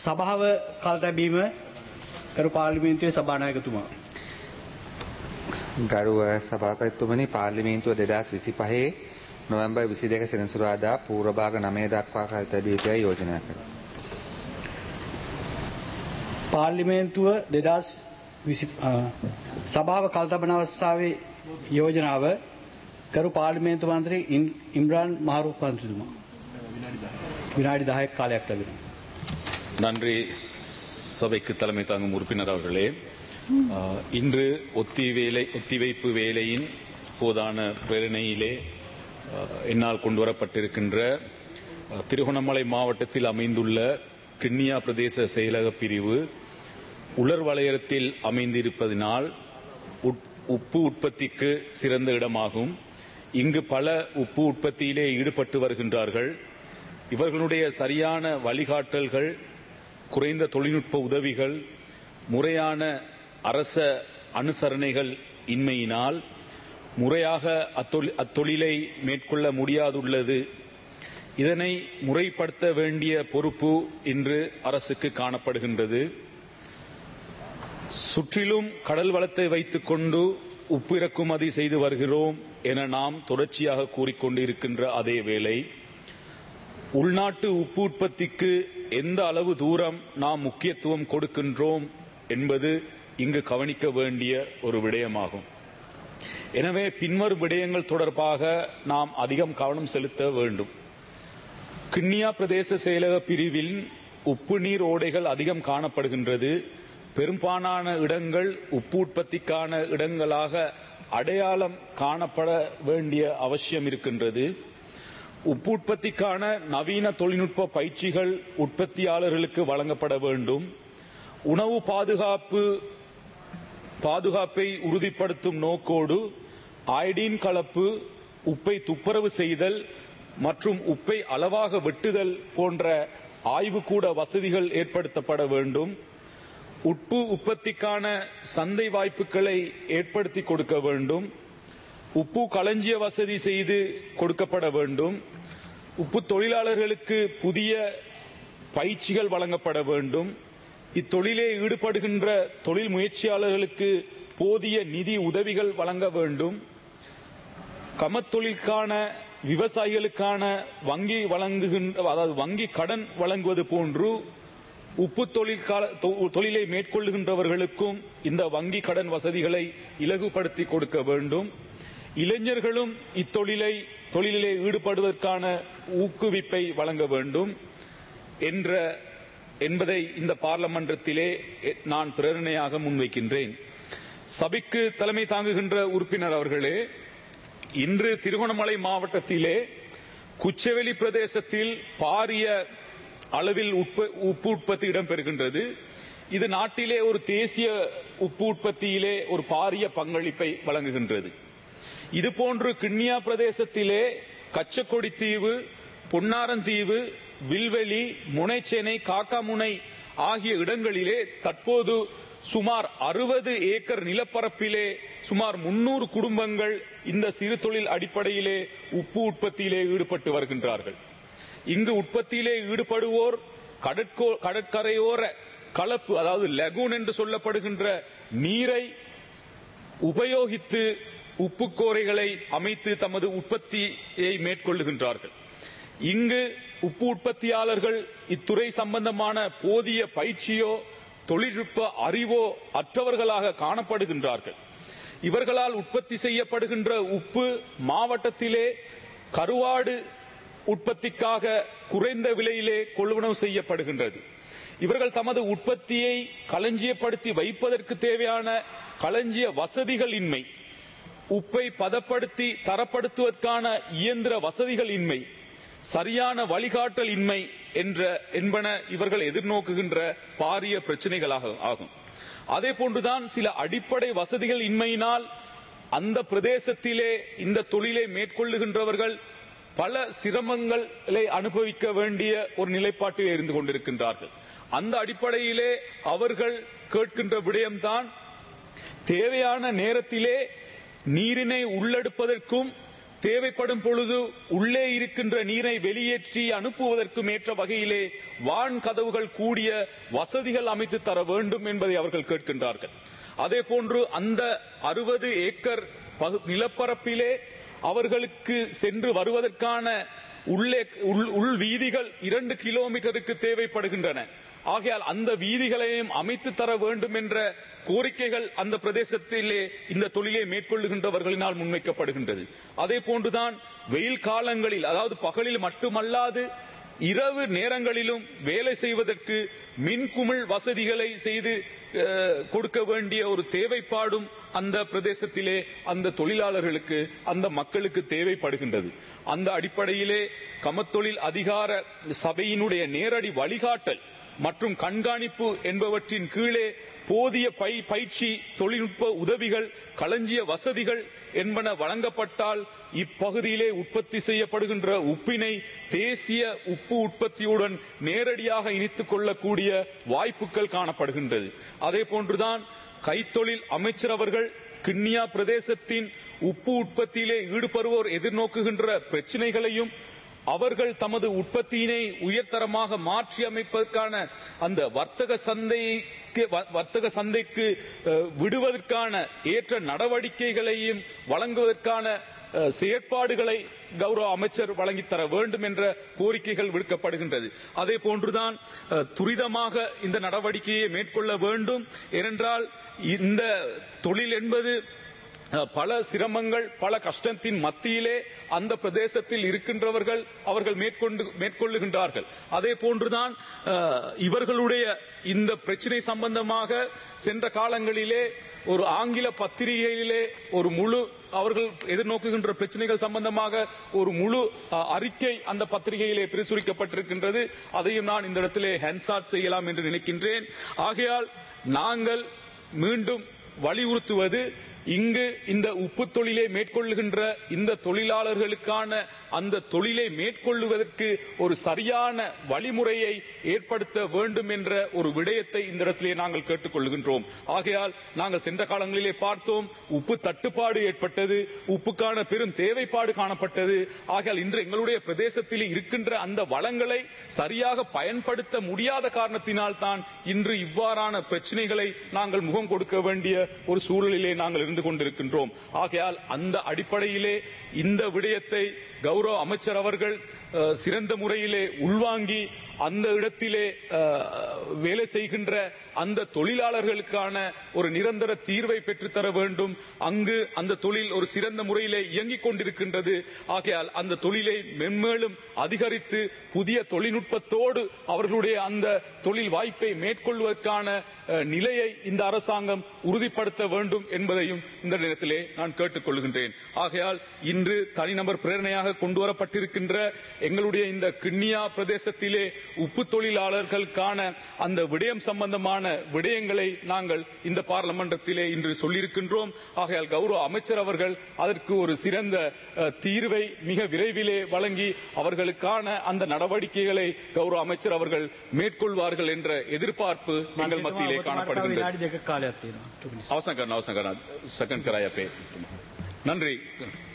සභාව කල් තැබීම කරු පාර්ලිමේන්තුවේ සභානායකතුමා. ගරුව සභාපතිතුමනි පාර්ලිමේන්තුව දෙදස් විසි පහේ නොවම්බර් විසි දෙක සෙනසුරාදා පූරභාග නමය දක්වා කල් තැබීටය යෝජනා කර. පාර්ලිමේන්තුව දෙදස් සභාව කල්තබන අවස්ථාවේ යෝජනාව කරු පාර්ලිමේන්තු මන්ත්‍රී ඉන්- ඉම්රාන් මාරුක් පන්තිතුමා. විනාඩි දහයක් කාලයක් ලැබෙන. நன்றி சபைக்கு தலைமை தாங்கும் உறுப்பினர் அவர்களே ஆஹ், இன்று ஒத்தி வேலை ஒத்திவைப்பு வேலையின் போதான பிரேரணையிலே ஆஹ், என்னால் கொண்டுவரப்பட்டிருக்கின்ற ஆஹ், திருகோணமலை மாவட்டத்தில் அமைந்துள்ள கிண்ணியா பிரதேச செயலக பிரிவு உலர் வளையத்தில் அமைந்திருப்பதினால் உட்- உப்பு உற்பத்திக்கு சிறந்த இடமாகும் இங்கு பல உப்பு உற்பத்தியிலே ஈடுபட்டு வருகின்றார்கள் இவர்களுடைய சரியான வழிகாட்டல்கள் குறைந்த தொழில்நுட்ப உதவிகள் முறையான அரச அனுசரணைகள் இன்மையினால் முறையாக அத்தொழி- அத்தொழிலை மேற்கொள்ள முடியாதுள்ளது இதனை முறைப்படுத்த வேண்டிய பொறுப்பு இன்று அரசுக்கு காணப்படுகின்றது சுற்றிலும் கடல் வளத்தை வைத்துக் கொண்டு உப்பு இறக்குமதி செய்து வருகிறோம் என நாம் தொடர்ச்சியாக கூறிக்கொண்டிருக்கின்ற அதே வேளை உள்நாட்டு உப்பு உற்பத்திக்கு எந்த அளவு தூரம் நாம் முக்கியத்துவம் கொடுக்கின்றோம் என்பது இங்கு கவனிக்க வேண்டிய ஒரு விடயமாகும் எனவே பின்வரும் விடயங்கள் தொடர்பாக நாம் அதிகம் கவனம் செலுத்த வேண்டும் கிண்ணியா பிரதேச செயலக பிரிவில் உப்பு நீர் ஓடைகள் அதிகம் காணப்படுகின்றது பெரும்பாலான இடங்கள் உப்பு உற்பத்திக்கான இடங்களாக அடையாளம் காணப்பட வேண்டிய அவசியம் இருக்கின்றது உப்பு உற்பத்திக்கான நவீன தொழில்நுட்ப பயிற்சிகள் உற்பத்தியாளர்களுக்கு வழங்கப்பட வேண்டும் உணவு பாதுகாப்பு பாதுகாப்பை உறுதிப்படுத்தும் நோக்கோடு அயடின் கலப்பு உப்பை துப்புரவு செய்தல் மற்றும் உப்பை அளவாக வெட்டுதல் போன்ற ஆய்வுக்கூட வசதிகள் ஏற்படுத்தப்பட வேண்டும் உப்பு உற்பத்திக்கான சந்தை வாய்ப்புகளை ஏற்படுத்தி கொடுக்க வேண்டும் உப்பு களஞ்சிய வசதி செய்து கொடுக்கப்பட வேண்டும் உப்பு தொழிலாளர்களுக்கு புதிய பயிற்சிகள் வழங்கப்பட வேண்டும் இத்தொழிலே ஈடுபடுகின்ற தொழில் முயற்சியாளர்களுக்கு போதிய நிதி உதவிகள் வழங்க வேண்டும் கமத்தொழிலுக்கான விவசாயிகளுக்கான வங்கி வழங்குகின்ற அதாவது வங்கி கடன் வழங்குவது போன்று உப்பு தொழில் கால- தொ- தொழிலை மேற்கொள்ளுகின்றவர்களுக்கும் இந்த வங்கி கடன் வசதிகளை இலகுபடுத்தி கொடுக்க வேண்டும் இளைஞர்களும் இத்தொழிலை தொழிலிலே ஈடுபடுவதற்கான ஊக்குவிப்பை வழங்க வேண்டும் என்ற என்பதை இந்த பார்லமன்றத்திலே எ- நான் பிரேரணையாக முன்வைக்கின்றேன் சபைக்கு தலைமை தாங்குகின்ற உறுப்பினர் அவர்களே இன்று திருகோணமலை மாவட்டத்திலே குச்சவெளி பிரதேசத்தில் பாரிய அளவில் உற்ப- உப்பு உற்பத்தி இடம்பெறுகின்றது இது நாட்டிலே ஒரு தேசிய உப்பு உற்பத்தியிலே ஒரு பாரிய பங்களிப்பை வழங்குகின்றது இதுபோன்று கிண்ணியா பிரதேசத்திலே கச்சக்கொடி தீவு பொன்னாரந்தீவு வில்வெளி முனைச்சேனை காக்காமுனை ஆகிய இடங்களிலே தற்போது சுமார் அறுபது ஏக்கர் நிலப்பரப்பிலே சுமார் முன்னூறு குடும்பங்கள் இந்த சிறு தொழில் அடிப்படையிலே உப்பு உற்பத்தியிலே ஈடுபட்டு வருகின்றார்கள் இங்கு உற்பத்தியிலே ஈடுபடுவோர் கடற்கோ கடற்கரையோர கலப்பு அதாவது லெகூன் என்று சொல்லப்படுகின்ற நீரை உபயோகித்து உப்புக்கோரைகளை அமைத்து தமது உற்பத்தியை மேற்கொள்ளுகின்றார்கள் இங்கு உப்பு உற்பத்தியாளர்கள் இத்துறை சம்பந்தமான போதிய பயிற்சியோ தொழில்நுட்ப அறிவோ அற்றவர்களாக காணப்படுகின்றார்கள் இவர்களால் உற்பத்தி செய்யப்படுகின்ற உப்பு மாவட்டத்திலே கருவாடு உற்பத்திக்காக குறைந்த விலையிலே கொள்வனவு செய்யப்படுகின்றது இவர்கள் தமது உற்பத்தியை களஞ்சியப்படுத்தி வைப்பதற்கு தேவையான களஞ்சிய வசதிகள் இன்மை உப்பை பதப்படுத்தி தரப்படுத்துவதற்கான இயந்திர வசதிகள் இன்மை சரியான வழிகாட்டல் இன்மை என்ற என்பன இவர்கள் எதிர்நோக்குகின்ற பாரிய பிரச்சனைகளாக ஆகும் அதே போன்றுதான் சில அடிப்படை வசதிகள் இன்மையினால் அந்த பிரதேசத்திலே இந்த தொழிலை மேற்கொள்ளுகின்றவர்கள் பல சிரமங்களை அனுபவிக்க வேண்டிய ஒரு நிலைப்பாட்டில் இருந்து கொண்டிருக்கின்றார்கள் அந்த அடிப்படையிலே அவர்கள் கேட்கின்ற விடயம்தான் தேவையான நேரத்திலே நீரினை உள்ளெடுப்பதற்கும் தேவைப்படும் பொழுது உள்ளே இருக்கின்ற நீரை வெளியேற்றி அனுப்புவதற்கும் ஏற்ற வகையிலே வான் கதவுகள் கூடிய வசதிகள் அமைத்து தர வேண்டும் என்பதை அவர்கள் கேட்கின்றார்கள் அதே போன்று அந்த அறுபது ஏக்கர் பகு- நிலப்பரப்பிலே அவர்களுக்கு சென்று வருவதற்கான உள்ளே உள் உள் வீதிகள் இரண்டு கிலோமீட்டருக்கு தேவைப்படுகின்றன ஆகையால் அந்த வீதிகளையும் அமைத்து தர வேண்டும் என்ற கோரிக்கைகள் அந்த பிரதேசத்திலே இந்த தொழிலை மேற்கொள்ளுகின்றவர்களினால் முன்வைக்கப்படுகின்றது அதே போன்றுதான் வெயில் காலங்களில் அதாவது பகலில் மட்டுமல்லாது இரவு நேரங்களிலும் வேலை செய்வதற்கு மின்குமிழ் வசதிகளை செய்து அஹ், கொடுக்க வேண்டிய ஒரு தேவைப்பாடும் அந்த பிரதேசத்திலே அந்த தொழிலாளர்களுக்கு அந்த மக்களுக்கு தேவைப்படுகின்றது அந்த அடிப்படையிலே கமத்தொழில் அதிகார சபையினுடைய நேரடி வழிகாட்டல் மற்றும் கண்காணிப்பு என்பவற்றின் கீழே போதிய பை பயிற்சி தொழில்நுட்ப உதவிகள் களஞ்சிய வசதிகள் என்பன வழங்கப்பட்டால் இப்பகுதியிலே உற்பத்தி செய்யப்படுகின்ற உப்பினை தேசிய உப்பு உற்பத்தியுடன் நேரடியாக இணைத்துக் கொள்ளக்கூடிய வாய்ப்புகள் காணப்படுகின்றது அதே போன்றுதான் கைத்தொழில் அமைச்சர் அவர்கள் கிண்ணியா பிரதேசத்தின் உப்பு உற்பத்தியிலே ஈடுபடுவோர் எதிர்நோக்குகின்ற பிரச்சினைகளையும் அவர்கள் தமது உற்பத்தியினை உயர்தரமாக மாற்றி அமைப்பதற்கான அந்த வர்த்தக சந்தைக்கு வ- வர்த்தக சந்தைக்கு அஹ், விடுவதற்கான ஏற்ற நடவடிக்கைகளையும் வழங்குவதற்கான அஹ், செயற்பாடுகளை கௌரவ அமைச்சர் வழங்கித் தர வேண்டும் என்ற கோரிக்கைகள் விடுக்கப்படுகின்றது அதே போன்றுதான் அஹ், துரிதமாக இந்த நடவடிக்கையை மேற்கொள்ள வேண்டும் ஏனென்றால் இந்த தொழில் என்பது அஹ், பல சிரமங்கள் பல கஷ்டத்தின் மத்தியிலே அந்த பிரதேசத்தில் இருக்கின்றவர்கள் அவர்கள் மேற்கொண்டு மேற்கொள்ளுகின்றார்கள் அதே போன்றுதான் அஹ், இவர்களுடைய இந்த பிரச்சனை சம்பந்தமாக சென்ற காலங்களிலே ஒரு ஆங்கில பத்திரிகையிலே ஒரு முழு அவர்கள் எதிர்நோக்குகின்ற பிரச்சனைகள் சம்பந்தமாக ஒரு முழு அஹ், அறிக்கை அந்த பத்திரிகையிலே பிரசுரிக்கப்பட்டிருக்கின்றது அதையும் நான் இந்த இடத்திலே ஹேண்ட்சாட் செய்யலாம் என்று நினைக்கின்றேன் ஆகையால் நாங்கள் மீண்டும் வலியுறுத்துவது இங்கு இந்த உப்பு தொழிலை மேற்கொள்ளுகின்ற இந்த தொழிலாளர்களுக்கான அந்த தொழிலை மேற்கொள்ளுவதற்கு ஒரு சரியான வழிமுறையை ஏற்படுத்த வேண்டும் என்ற ஒரு விடயத்தை இந்த இடத்திலே நாங்கள் கேட்டுக்கொள்கின்றோம் ஆகையால் நாங்கள் சென்ற காலங்களிலே பார்த்தோம் உப்பு தட்டுப்பாடு ஏற்பட்டது உப்புக்கான பெரும் தேவைப்பாடு காணப்பட்டது ஆகையால் இன்று எங்களுடைய பிரதேசத்தில் இருக்கின்ற அந்த வளங்களை சரியாக பயன்படுத்த முடியாத காரணத்தினால் தான் இன்று இவ்வாறான பிரச்சனைகளை நாங்கள் முகம் கொடுக்க வேண்டிய ஒரு சூழலிலே நாங்கள் இருந்து கொண்டிருக்கின்றோம் ஆகையால் அந்த அடிப்படையிலே இந்த விடயத்தை கௌரவ அமைச்சர் அவர்கள் அஹ், சிறந்த முறையிலே உள்வாங்கி அந்த இடத்திலே அஹ், வேலை செய்கின்ற அந்த தொழிலாளர்களுக்கான ஒரு நிரந்தர தீர்வை பெற்றுத்தர வேண்டும் அங்கு அந்த தொழில் ஒரு சிறந்த முறையிலே இயங்கிக் கொண்டிருக்கின்றது ஆகையால் அந்த தொழிலை மென்மேலும் அதிகரித்து புதிய தொழில்நுட்பத்தோடு அவர்களுடைய அந்த தொழில் வாய்ப்பை மேற்கொள்வதற்கான அஹ், நிலையை இந்த அரசாங்கம் உறுதிப்படுத்த வேண்டும் என்பதையும் இந்த நேரத்திலே நான் கேட்டுக்கொள்கின்றேன் ஆகையால் இன்று தனிநபர் பிரேரணையாக கொண்டு வரப்பட்டிருக்கின்ற எங்களுடைய இந்த கிண்ணியா பிரதேசத்திலே உப்பு தொழிலாளர்களுக்கான அந்த விடயம் சம்பந்தமான விடயங்களை நாங்கள் இந்த பார்லமெண்டத்திலே இன்று சொல்லியிருக்கின்றோம் ஆகையால் கௌரவ அமைச்சர் அவர்கள் அதற்கு ஒரு சிறந்த அஹ், தீர்வை மிக விரைவிலே வழங்கி அவர்களுக்கான அந்த நடவடிக்கைகளை கௌரவ அமைச்சர் அவர்கள் மேற்கொள்வார்கள் என்ற எதிர்பார்ப்பு எங்கள் மத்தியிலே காணப்படுகின்றது විනාඩි දෙක කාලයක් තියෙනවා. අවසන් කරන අවසන් කරන සකන් කරයි අපේ නන්රී